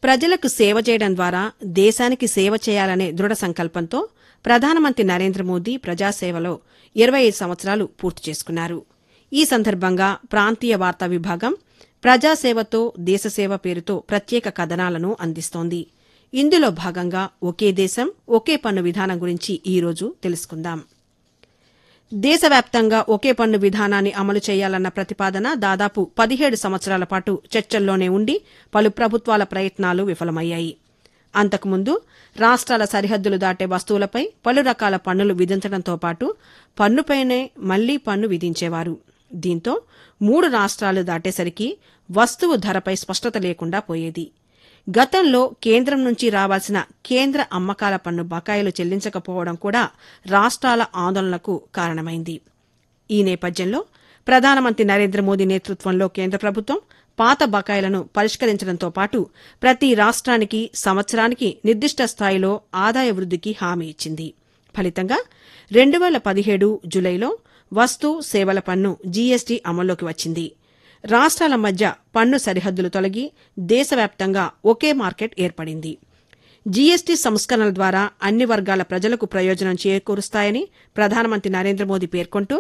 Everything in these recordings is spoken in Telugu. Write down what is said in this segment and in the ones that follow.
ప్రజలకు సేవ చేయడం ద్వారా దేశానికి సేవ చేయాలనే దృఢ సంకల్పంతో ప్రధానమంత్రి నరేంద్ర మోదీ ప్రజాసేవలో ఇరవై ఐదు సంవత్సరాలు పూర్తి చేసుకున్నారు ఈ సందర్భంగా ప్రాంతీయ వార్తా విభాగం ప్రజాసేవతో దేశసేవ పేరుతో ప్రత్యేక కథనాలను అందిస్తోంది ఇందులో భాగంగా ఒకే దేశం ఒకే పన్ను విధానం గురించి ఈరోజు తెలుసుకుందాం దేశవ్యాప్తంగా ఒకే పన్ను విధానాన్ని అమలు చేయాలన్న ప్రతిపాదన దాదాపు పదిహేడు సంవత్సరాల పాటు చర్చల్లోనే ఉండి పలు ప్రభుత్వాల ప్రయత్నాలు విఫలమయ్యాయి అంతకుముందు రాష్ట్రాల సరిహద్దులు దాటే వస్తువులపై పలు రకాల పన్నులు విధించడంతో పాటు పన్నుపైనే మళ్లీ పన్ను విధించేవారు దీంతో మూడు రాష్ట్రాలు దాటేసరికి వస్తువు ధరపై స్పష్టత లేకుండా పోయేది గతంలో కేంద్రం నుంచి రావాల్సిన కేంద్ర అమ్మకాల పన్ను బకాయిలు చెల్లించకపోవడం కూడా రాష్ట్రాల ఆందోళనలకు కారణమైంది ఈ నేపథ్యంలో ప్రధానమంత్రి నరేంద్ర మోదీ నేతృత్వంలో కేంద్ర ప్రభుత్వం పాత బకాయిలను పరిష్కరించడంతో పాటు ప్రతి రాష్ట్రానికి సంవత్సరానికి నిర్దిష్ట స్థాయిలో ఆదాయ వృద్దికి హామీ ఇచ్చింది ఫలితంగా రెండు వేల పదిహేడు జులైలో వస్తు సేవల పన్ను జీఎస్టీ అమల్లోకి వచ్చింది రాష్ట్రాల మధ్య పన్ను సరిహద్దులు తొలగి దేశవ్యాప్తంగా ఒకే మార్కెట్ ఏర్పడింది జీఎస్టీ సంస్కరణల ద్వారా అన్ని వర్గాల ప్రజలకు ప్రయోజనం చేకూరుస్తాయని ప్రధానమంత్రి నరేంద్ర మోదీ పేర్కొంటూ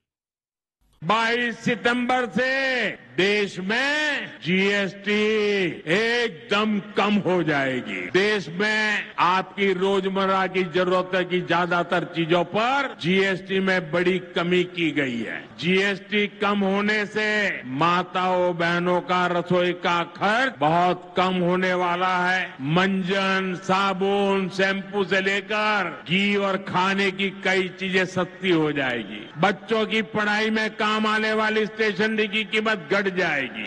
22 सितंबर से देश में जीएसटी एकदम कम हो जाएगी देश में आपकी रोजमर्रा की जरूरतों की ज्यादातर चीजों पर जीएसटी में बड़ी कमी की गई है जीएसटी कम होने से माताओं बहनों का रसोई का खर्च बहुत कम होने वाला है मंजन साबुन शैम्पू से लेकर घी और खाने की कई चीजें सस्ती हो जाएगी बच्चों की पढ़ाई में काम आने वाली स्टेशनरी की कीमत घट जाएगी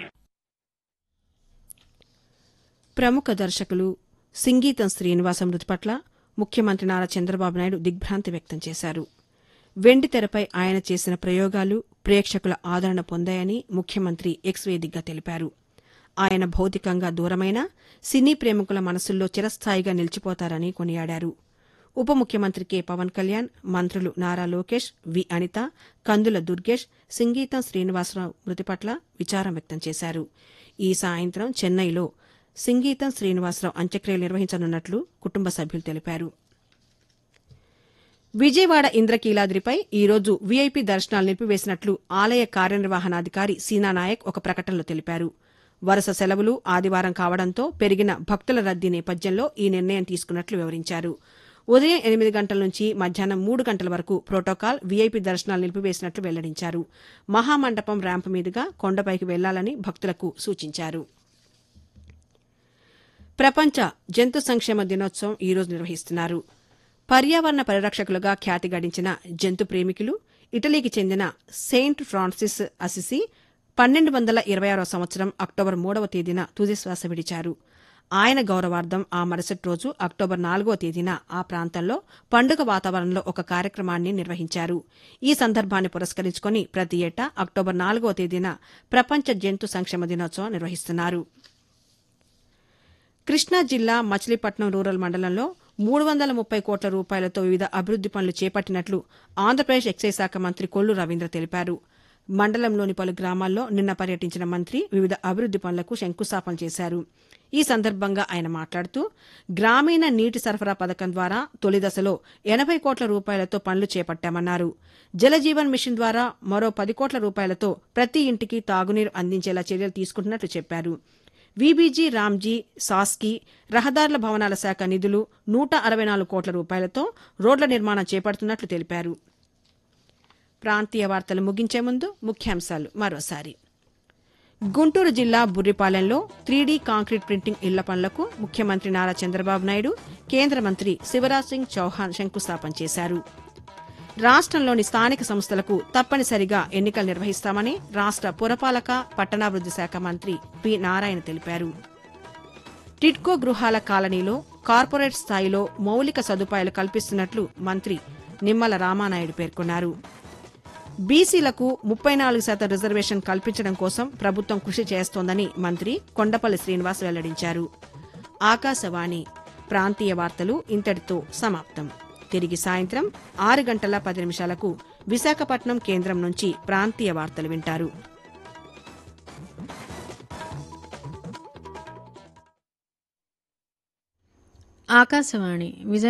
ప్రముఖ దర్శకులు సింగీతం శ్రీనివాస మృతి పట్ల ముఖ్యమంత్రి నారా చంద్రబాబు నాయుడు దిగ్భ్రాంతి వ్యక్తం చేశారు వెండి తెరపై ఆయన చేసిన ప్రయోగాలు ప్రేక్షకుల ఆదరణ పొందాయని ముఖ్యమంత్రి ఎక్స్ వేదికగా తెలిపారు ఆయన భౌతికంగా దూరమైన సినీ ప్రేమికుల మనసుల్లో చిరస్థాయిగా నిలిచిపోతారని కొనియాడారు ఉప ముఖ్యమంత్రి కె పవన్ కళ్యాణ్ మంత్రులు నారా లోకేష్ వి అనిత కందుల దుర్గేష్ సింగీతం శ్రీనివాసరావు మృతి పట్ల విచారం వ్యక్తం చేశారు ఈ సాయంత్రం చెన్నైలో సింగీతం శ్రీనివాసరావు అంత్యక్రియలు నిర్వహించనున్నట్లు కుటుంబ సభ్యులు తెలిపారు విజయవాడ ఇంద్రకీలాద్రిపై ఈరోజు వీఐపీ దర్శనాలు నిలిపివేసినట్లు ఆలయ కార్యనిర్వహణాధికారి సీనా నాయక్ ఒక ప్రకటనలో తెలిపారు వరుస సెలవులు ఆదివారం కావడంతో పెరిగిన భక్తుల రద్దీ నేపథ్యంలో ఈ నిర్ణయం తీసుకున్నట్లు వివరించారు ఉదయం ఎనిమిది గంటల నుంచి మధ్యాహ్నం మూడు గంటల వరకు ప్రోటోకాల్ వీఐపీ దర్శనాలు నిలిపివేసినట్లు వెల్లడించారు మహామండపం ర్యాంపు మీదుగా కొండపైకి వెళ్లాలని భక్తులకు సూచించారు ప్రపంచ జంతు సంక్షేమ దినోత్సవం ఈరోజు నిర్వహిస్తున్నారు పర్యావరణ పరిరక్షకులుగా ఖ్యాతి గడించిన జంతు ప్రేమికులు ఇటలీకి చెందిన సెయింట్ ఫ్రాన్సిస్ అసిసి పన్నెండు వందల ఇరవై ఆరో సంవత్సరం అక్టోబర్ మూడవ తేదీన తుదిశ్వాస విడిచారు ఆయన గౌరవార్థం ఆ మరుసటి రోజు అక్టోబర్ నాలుగో తేదీన ఆ ప్రాంతంలో పండుగ వాతావరణంలో ఒక కార్యక్రమాన్ని నిర్వహించారు ఈ సందర్భాన్ని పురస్కరించుకుని ప్రతి ఏటా అక్టోబర్ నాలుగో తేదీన ప్రపంచ జంతు సంక్షేమ దినోత్సవం నిర్వహిస్తున్నారు కృష్ణా జిల్లా మచిలీపట్నం రూరల్ మండలంలో మూడు వందల ముప్పై కోట్ల రూపాయలతో వివిధ అభివృద్ది పనులు చేపట్టినట్లు ఆంధ్రప్రదేశ్ ఎక్సైజ్ శాఖ మంత్రి కొల్లు రవీంద్ర తెలిపారు మండలంలోని పలు గ్రామాల్లో నిన్న పర్యటించిన మంత్రి వివిధ అభివృద్ది పనులకు శంకుస్థాపన చేశారు ఈ సందర్భంగా ఆయన మాట్లాడుతూ గ్రామీణ నీటి సరఫరా పథకం ద్వారా తొలి దశలో ఎనభై కోట్ల రూపాయలతో పనులు చేపట్టామన్నారు జలజీవన్ మిషన్ ద్వారా మరో పది కోట్ల రూపాయలతో ప్రతి ఇంటికి తాగునీరు అందించేలా చర్యలు తీసుకుంటున్నట్లు చెప్పారు వీబీజీ రామ్జీ సాస్కి రహదారుల భవనాల శాఖ నిధులు నూట అరవై నాలుగు కోట్ల రూపాయలతో రోడ్ల నిర్మాణం చేపడుతున్నట్లు తెలిపారు ప్రాంతీయ వార్తలు ముగించే ముందు ముఖ్యాంశాలు మరోసారి గుంటూరు జిల్లా బుర్రిపాలెంలో త్రీడీ కాంక్రీట్ ప్రింటింగ్ ఇళ్ల పనులకు ముఖ్యమంత్రి నారా చంద్రబాబు నాయుడు కేంద్ర మంత్రి శివరాజ్ సింగ్ చౌహాన్ శంకుస్థాపన చేశారు రాష్ట్రంలోని స్థానిక సంస్థలకు తప్పనిసరిగా ఎన్నికలు నిర్వహిస్తామని రాష్ట్ర పురపాలక పట్టణాభివృద్ది శాఖ మంత్రి పి నారాయణ తెలిపారు టిడ్కో గృహాల కాలనీలో కార్పొరేట్ స్థాయిలో మౌలిక సదుపాయాలు కల్పిస్తున్నట్లు మంత్రి నిమ్మల రామానాయుడు పేర్కొన్నారు బీసీలకు ముప్పై నాలుగు శాతం రిజర్వేషన్ కల్పించడం కోసం ప్రభుత్వం కృషి చేస్తోందని మంత్రి కొండపల్లి శ్రీనివాస్ వెల్లడించారు ఆకాశవాణి ప్రాంతీయ వార్తలు ఇంతటితో సమాప్తం తిరిగి సాయంత్రం ఆరు గంటల పది నిమిషాలకు విశాఖపట్నం కేంద్రం నుంచి ప్రాంతీయ వార్తలు వింటారు ఆకాశవాణి విజయ